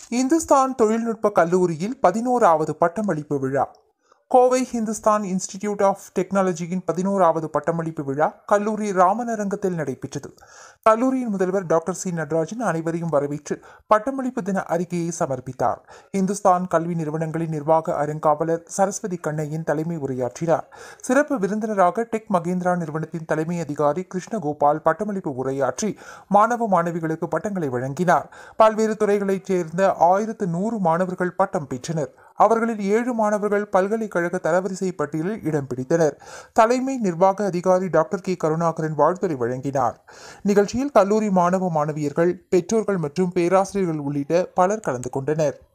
இந்துஸ்தான் தொழில்நுட்ப கல்லூரியில் பதினோராவது பட்டமளிப்பு விழா கோவை ஹிந்துஸ்தான் இன்ஸ்டிடியூட் ஆஃப் டெக்னாலஜியின் பதினோராவது பட்டமளிப்பு விழா கல்லூரி ராமனரங்கத்தில் நடைபெற்றது கல்லூரியின் முதல்வர் டாக்டர் சி நடராஜன் அனைவரையும் வரவேற்று பட்டமளிப்பு தின அறிக்கையை சமர்ப்பித்தார் இந்துஸ்தான் கல்வி நிறுவனங்களின் நிர்வாக அறங்காவலர் சரஸ்வதி கண்ணையின் தலைமை உரையாற்றினார் சிறப்பு விருந்தினராக டெக் மகேந்திரா நிறுவனத்தின் தலைமை அதிகாரி கிருஷ்ணகோபால் பட்டமளிப்பு உரையாற்றி மாணவ மாணவிகளுக்கு பட்டங்களை வழங்கினார் பல்வேறு துறைகளைச் சேர்ந்த ஆயிரத்து நூறு மாணவர்கள் பட்டம் பெற்றனர் அவர்களில் ஏழு மாணவர்கள் பல்கலைக்கழக தரவரிசை பட்டியலில் இடம் பிடித்தனர் தலைமை நிர்வாக அதிகாரி டாக்டர் கே கருணாகரன் வாழ்த்துரை வழங்கினார் நிகழ்ச்சியில் கல்லூரி மாணவ மாணவியர்கள் பெற்றோர்கள் மற்றும் பேராசிரியர்கள் உள்ளிட்ட பலர் கலந்து கொண்டனர்